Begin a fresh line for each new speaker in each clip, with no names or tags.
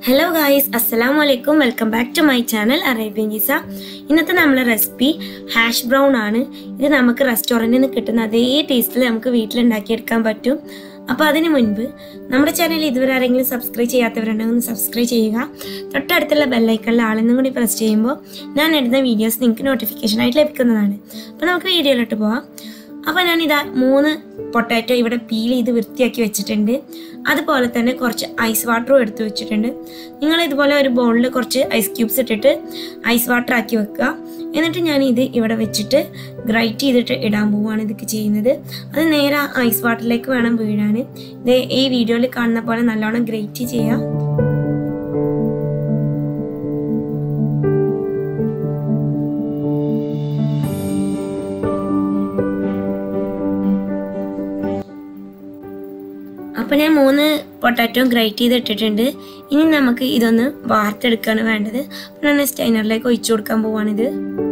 hello guys അസ്സലാം വലൈക്കും welcome back to my channel Arabian ഗീസ ഇന്നത്തെ നമ്മളെ റെസിപ്പി ഹാഷ് ബ്രൗൺ ആണ് ഇത് നമുക്ക് റെസ്റ്റോറൻറ്റിൽ നിന്ന് കിട്ടുന്ന അതേ ടേസ്റ്റിൽ നമുക്ക് വീട്ടിലുണ്ടാക്കിയെടുക്കാൻ പറ്റും അപ്പോൾ അതിന് മുൻപ് നമ്മുടെ ചാനൽ ഇതുവരെ ആരെങ്കിലും സബ്സ്ക്രൈബ് ചെയ്യാത്തവരുണ്ടെങ്കിൽ ഒന്ന് സബ്സ്ക്രൈബ് ചെയ്യുക തൊട്ടടുത്തുള്ള ബെല്ലൈക്കണിൽ ആളെന്നും കൂടി പ്രസ് ചെയ്യുമ്പോൾ ഞാൻ ഇടുന്ന വീഡിയോസ് നിങ്ങൾക്ക് നോട്ടിഫിക്കേഷൻ ആയിട്ട് ലഭിക്കുന്നതാണ് അപ്പോൾ നമുക്ക് വീഡിയോയിലോട്ട് പോവാം അപ്പോൾ ഞാനിതാ മൂന്ന് പൊട്ടാറ്റോ ഇവിടെ പീൽ ചെയ്ത് വൃത്തിയാക്കി വെച്ചിട്ടുണ്ട് അതുപോലെ തന്നെ കുറച്ച് ഐസ് വാട്ടറും എടുത്ത് വെച്ചിട്ടുണ്ട് നിങ്ങൾ ഇതുപോലെ ഒരു ബൗളിൽ കുറച്ച് ഐസ് ക്യൂബ്സ് ഇട്ടിട്ട് ഐസ് വാട്ടർ ആക്കി വെക്കുക എന്നിട്ട് ഞാൻ ഇത് ഇവിടെ വെച്ചിട്ട് ഗ്രൈറ്റ് ചെയ്തിട്ട് ഇടാൻ പോവുകയാണ് ഇതൊക്കെ ചെയ്യുന്നത് അത് നേരെ ഐസ് വാട്ടറിലേക്ക് വേണം വീഴാൻ ഇത് ഈ വീഡിയോയിൽ കാണുന്ന പോലെ നല്ലോണം ഗ്രൈറ്റ് ചെയ്യാം അപ്പോൾ ഞാൻ മൂന്ന് പൊട്ടാറ്റോ ഗ്രൈറ്റ് ചെയ്ത് ഇട്ടിട്ടുണ്ട് ഇനി നമുക്ക് ഇതൊന്ന് വാർത്തെടുക്കുകയാണ് വേണ്ടത് അപ്പോൾ ഞാൻ സ്റ്റൈനറിലേക്ക് ഒഴിച്ചു കൊടുക്കാൻ പോവാണിത്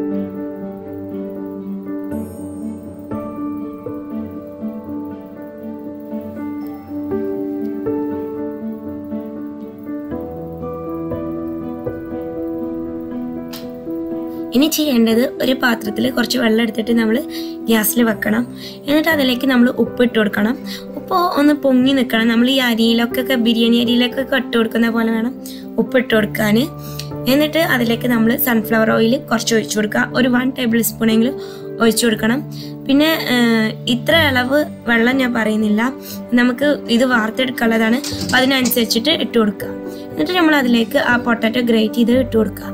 ഇനി ചെയ്യേണ്ടത് ഒരു പാത്രത്തിൽ കുറച്ച് വെള്ളം എടുത്തിട്ട് നമ്മൾ ഗ്യാസിൽ വെക്കണം എന്നിട്ട് അതിലേക്ക് നമ്മൾ ഉപ്പ് ഇട്ട് കൊടുക്കണം ഉപ്പ് ഒന്ന് പൊങ്ങി നിൽക്കണം നമ്മൾ ഈ അരിയിലൊക്കെ ബിരിയാണി അരിയിലൊക്കെ ഇട്ട് കൊടുക്കുന്ന പോലെ വേണം ഉപ്പ് ഇട്ട് കൊടുക്കാൻ എന്നിട്ട് അതിലേക്ക് നമ്മൾ സൺഫ്ലവർ ഓയിൽ കുറച്ച് ഒഴിച്ചു കൊടുക്കുക ഒരു വൺ ടേബിൾ സ്പൂണെങ്കിലും ഒഴിച്ചു കൊടുക്കണം പിന്നെ ഇത്ര അളവ് വെള്ളം ഞാൻ പറയുന്നില്ല നമുക്ക് ഇത് വാർത്തെടുക്കാനുള്ളതാണ് അപ്പം അതിനനുസരിച്ചിട്ട് ഇട്ട് കൊടുക്കുക എന്നിട്ട് നമ്മൾ അതിലേക്ക് ആ പൊട്ടാറ്റോ ഗ്രേറ്റ് ചെയ്ത് ഇട്ട് കൊടുക്കുക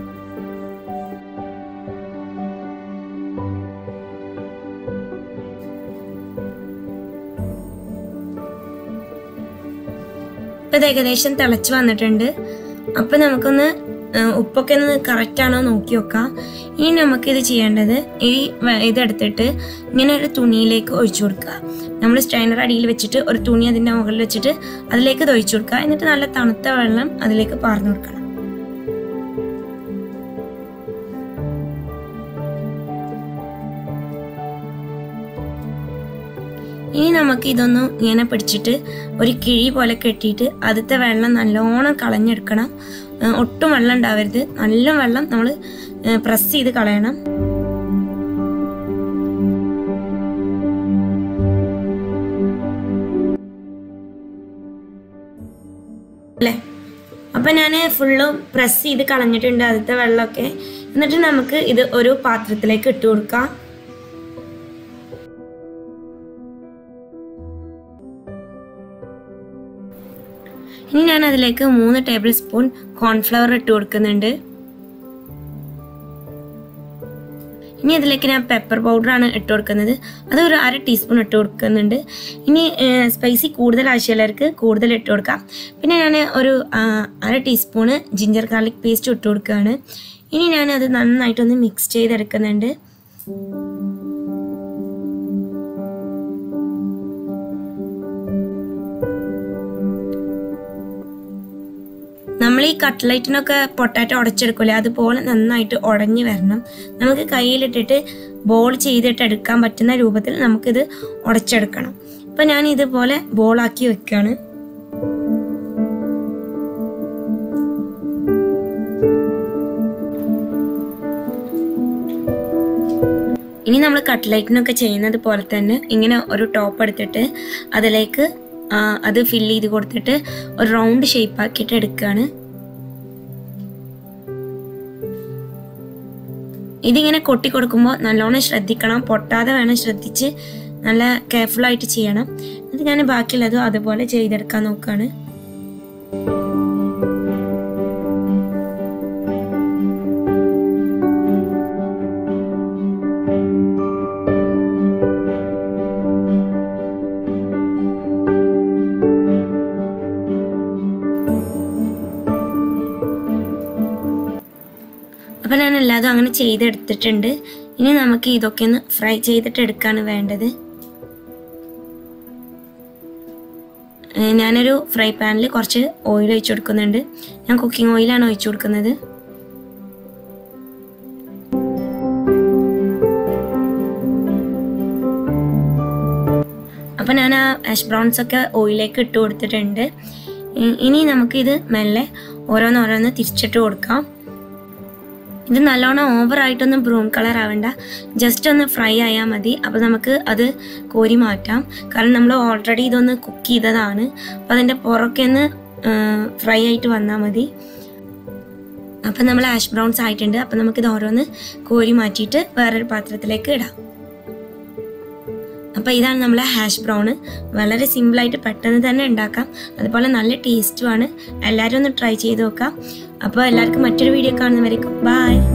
ഇപ്പം ഇത് ഏകദേശം തിളച്ച് വന്നിട്ടുണ്ട് അപ്പം നമുക്കൊന്ന് ഉപ്പൊക്കെ ഒന്ന് കറക്റ്റ് ആണോ നോക്കി നോക്കാം ഇനി നമുക്കിത് ചെയ്യേണ്ടത് ഈ ഇതെടുത്തിട്ട് ഇങ്ങനെ ഒരു തുണിയിലേക്ക് ഒഴിച്ചു കൊടുക്കുക നമ്മൾ സ്റ്റൈനർ അടിയിൽ വെച്ചിട്ട് ഒരു തുണി അതിൻ്റെ മുകളിൽ വെച്ചിട്ട് അതിലേക്ക് ഇത് ഒഴിച്ചു കൊടുക്കുക എന്നിട്ട് നല്ല തണുത്ത വെള്ളം അതിലേക്ക് പാർന്നു കൊടുക്കണം ഇനി നമുക്ക് ഇതൊന്ന് ഇങ്ങനെ പിടിച്ചിട്ട് ഒരു കിഴി പോലെ കെട്ടിയിട്ട് ആദ്യത്തെ വെള്ളം നല്ലോണം കളഞ്ഞെടുക്കണം ഒട്ടും വെള്ളം ഉണ്ടാവരുത് നല്ല വെള്ളം നമ്മൾ പ്രസ് ചെയ്ത് കളയണം അല്ലേ അപ്പം ഞാൻ ഫുള്ള് പ്രസ് ചെയ്ത് കളഞ്ഞിട്ടുണ്ട് ആദ്യത്തെ വെള്ളമൊക്കെ എന്നിട്ട് നമുക്ക് ഇത് ഒരു പാത്രത്തിലേക്ക് ഇട്ട് കൊടുക്കാം ഇനി ഞാൻ അതിലേക്ക് മൂന്ന് ടേബിൾ സ്പൂൺ കോൺഫ്ലവർ ഇട്ട് കൊടുക്കുന്നുണ്ട് ഇനി അതിലേക്ക് ഞാൻ പെപ്പർ പൗഡറാണ് ഇട്ട് കൊടുക്കുന്നത് അത് ഒരു അര ടീസ്പൂൺ ഇട്ട് കൊടുക്കുന്നുണ്ട് ഇനി സ്പൈസി കൂടുതൽ ആവശ്യമുള്ളവർക്ക് കൂടുതൽ ഇട്ട് കൊടുക്കാം പിന്നെ ഞാൻ ഒരു അര ടീസ്പൂണ് ജിഞ്ചർ ഗാർലിക് പേസ്റ്റ് ഇട്ട് കൊടുക്കുകയാണ് ഇനി ഞാൻ അത് നന്നായിട്ടൊന്ന് മിക്സ് ചെയ്തെടുക്കുന്നുണ്ട് നമ്മൾ ഈ കട്ട്ലൈറ്റിനൊക്കെ പൊട്ടാറ്റോ ഉടച്ചെടുക്കൂലേ അതുപോലെ നന്നായിട്ട് ഉടഞ്ഞു വരണം നമുക്ക് കയ്യിലിട്ടിട്ട് ബോൾ ചെയ്തിട്ട് എടുക്കാൻ പറ്റുന്ന രൂപത്തിൽ നമുക്കിത് ഉടച്ചെടുക്കണം അപ്പം ഞാൻ ഇതുപോലെ ബോളാക്കി വെക്കുകയാണ് ഇനി നമ്മൾ കട്ട്ലൈറ്റിനൊക്കെ ചെയ്യുന്നത് പോലെ തന്നെ ഇങ്ങനെ ഒരു ടോപ്പ് എടുത്തിട്ട് അതിലേക്ക് അത് ഫില്ല് ചെയ്ത് കൊടുത്തിട്ട് ഒരു റൗണ്ട് ഷേപ്പ് ആക്കിയിട്ട് എടുക്കുകയാണ് ഇതിങ്ങനെ കൊട്ടി കൊടുക്കുമ്പോൾ നല്ലോണം ശ്രദ്ധിക്കണം പൊട്ടാതെ വേണം ശ്രദ്ധിച്ച് നല്ല കെയർഫുൾ ആയിട്ട് ചെയ്യണം ഇത് ഞാൻ ബാക്കിയുള്ളതും അതുപോലെ ചെയ്തെടുക്കാൻ നോക്കുകയാണ് അപ്പം ഞാൻ എല്ലാതും അങ്ങനെ ചെയ്തെടുത്തിട്ടുണ്ട് ഇനി നമുക്ക് ഇതൊക്കെ ഒന്ന് ഫ്രൈ ചെയ്തിട്ട് എടുക്കാണ് വേണ്ടത് ഞാനൊരു ഫ്രൈ പാനിൽ കുറച്ച് ഓയിൽ ഒഴിച്ചു കൊടുക്കുന്നുണ്ട് ഞാൻ കുക്കിംഗ് ഓയിലാണ് ഒഴിച്ചു കൊടുക്കുന്നത് അപ്പം ഞാൻ ആ ആഷ് ബ്രൗൺസ് ഒക്കെ ഓയിലേക്ക് ഇട്ട് കൊടുത്തിട്ടുണ്ട് ഇ- ഇനി നമുക്കിത് മെല്ലെ ഓരോന്നോരോന്ന് തിരിച്ചിട്ട് കൊടുക്കാം ഇത് നല്ലോണം ഓവറായിട്ടൊന്നും ബ്രൗൺ കളർ ആവണ്ട ജസ്റ്റ് ഒന്ന് ഫ്രൈ ആയാൽ മതി അപ്പോൾ നമുക്ക് അത് കോരി മാറ്റാം കാരണം നമ്മൾ ഓൾറെഡി ഇതൊന്ന് കുക്ക് ചെയ്തതാണ് അപ്പോൾ അതിൻ്റെ പുറമൊക്കെ ഒന്ന് ഫ്രൈ ആയിട്ട് വന്നാൽ മതി അപ്പം നമ്മൾ ആഷ് ബ്രൗൺസ് ആയിട്ടുണ്ട് അപ്പം നമുക്കിത് ഓരോന്ന് കോരി മാറ്റിയിട്ട് വേറൊരു പാത്രത്തിലേക്ക് ഇടാം അപ്പോൾ ഇതാണ് നമ്മളെ ഹാഷ് ബ്രൗൺ വളരെ സിമ്പിളായിട്ട് പെട്ടെന്ന് തന്നെ ഉണ്ടാക്കാം അതുപോലെ നല്ല ടേസ്റ്റുമാണ് എല്ലാവരും ഒന്ന് ട്രൈ ചെയ്ത് നോക്കാം അപ്പോൾ എല്ലാവർക്കും മറ്റൊരു വീഡിയോ കാണുന്നവരേക്കും ബായ്